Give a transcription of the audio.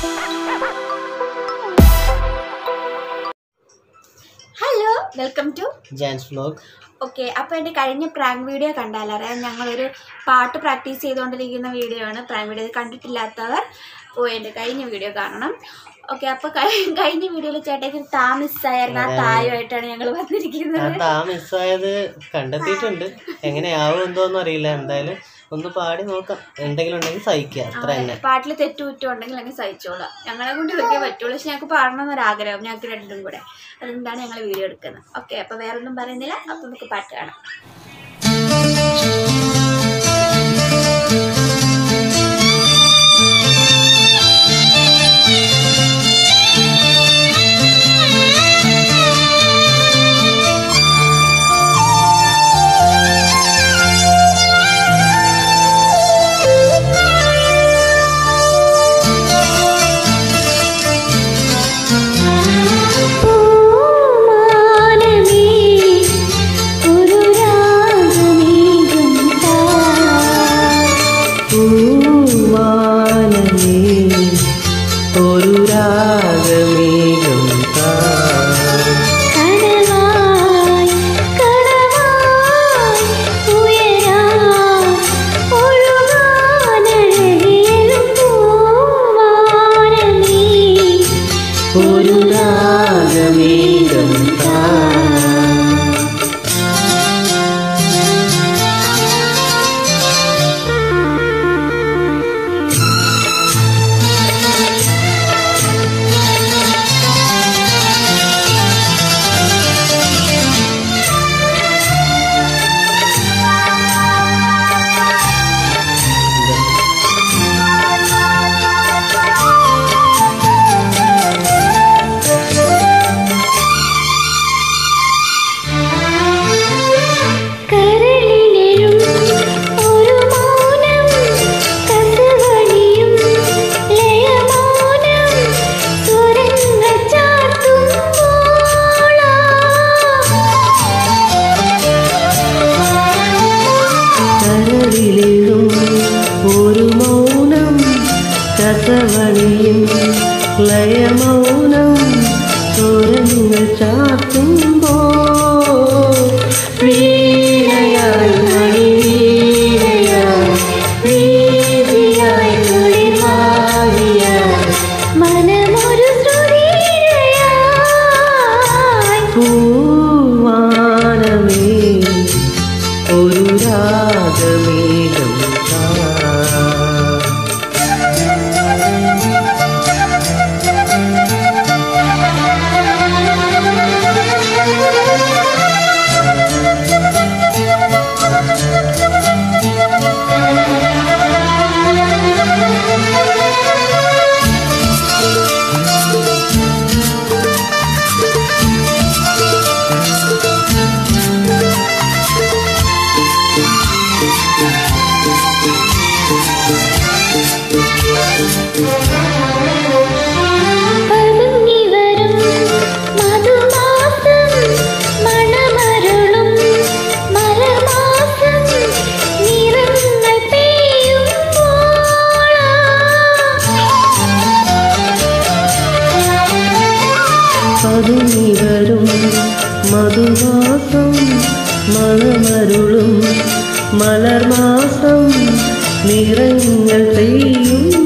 hello welcome to Jan's vlog okay അപ്പോൾ എൻ്റെ കഴിഞ്ഞ പ്രാങ്ക് വീഡിയോ കണ്ടാലറിയാം ഞങ്ങളൊരു പാട്ട് പ്രാക്ടീസ് ചെയ്തുകൊണ്ടിരിക്കുന്ന വീഡിയോ ആണ് പ്രാങ്ക് വീഡിയോ ഇത് കണ്ടിട്ടില്ലാത്തവർ പോയി എൻ്റെ കഴിഞ്ഞ വീഡിയോ കാണണം ഓക്കെ അപ്പോൾ കഴിഞ്ഞ വീഡിയോയിൽ ചേട്ടയ്ക്ക് താ മിസ്സായിരുന്നു ആ തായുമായിട്ടാണ് ഞങ്ങൾ ഞാൻ വന്നിരിക്കുന്നത് താ മിസ്സായത് കണ്ടെത്തിയിട്ടുണ്ട് എങ്ങനെയാവും എന്തോന്നും അറിയില്ല എന്തായാലും ഒന്ന് പാടി നോക്കാം എന്തെങ്കിലും ഉണ്ടെങ്കിൽ സഹിക്കുക അത്ര തന്നെ പാട്ടിൽ തെറ്റുകുറ്റം ഉണ്ടെങ്കിൽ അങ്ങ് സഹിച്ചോളാം ഞങ്ങളെ കൊണ്ട് ഇതൊക്കെ പറ്റുള്ളൂ പക്ഷെ ഞങ്ങൾക്ക് പാടണമെന്നൊരാഗ്രഹം ഞങ്ങൾക്ക് രണ്ടും കൂടെ അതുകൊണ്ടാണ് ഞങ്ങൾ വീഡിയോ എടുക്കുന്നത് ഓക്കെ അപ്പോൾ വേറെ ഒന്നും പറയുന്നില്ല അപ്പോൾ നമുക്ക് പാട്ട് കാണാം പൂമാനമേ ഒരു രാഗമേഘം താ പൂവാനമേ ഒരു രാഗമേഘം താ കനവായി കനവായി ഉയരാൻ ഒഴുകാനഴകേറും പൂവാനമേ ഒരു രാഗമേഘം താ കരളിലെഴും ഒരു മൗനം കസവണിയും ലയമൗനം സ്വരങ്ങൾ കരളിലെഴും ഒരു മൗനം കസവണിയും ലയമൗനം സ്വരങ്ങൾ ചാത്തുമ്പോ വീണയായി മണിവീണയായി വീതിയായി കുളിർവാരിയായി മനമൊരു ശ്രുതിയിഴയായി പൂവാനമേ ഒരു രാഗമേഘം താ പതുങ്ങിവരും മധുമാസം മണമരുളും മലമാസം നിറങ്ങൾ പതുങ്ങിവരും മധുമാസം മണമരുളും മലർമാസം നിറങ്ങൾ പെയ്യുമ്പോൾ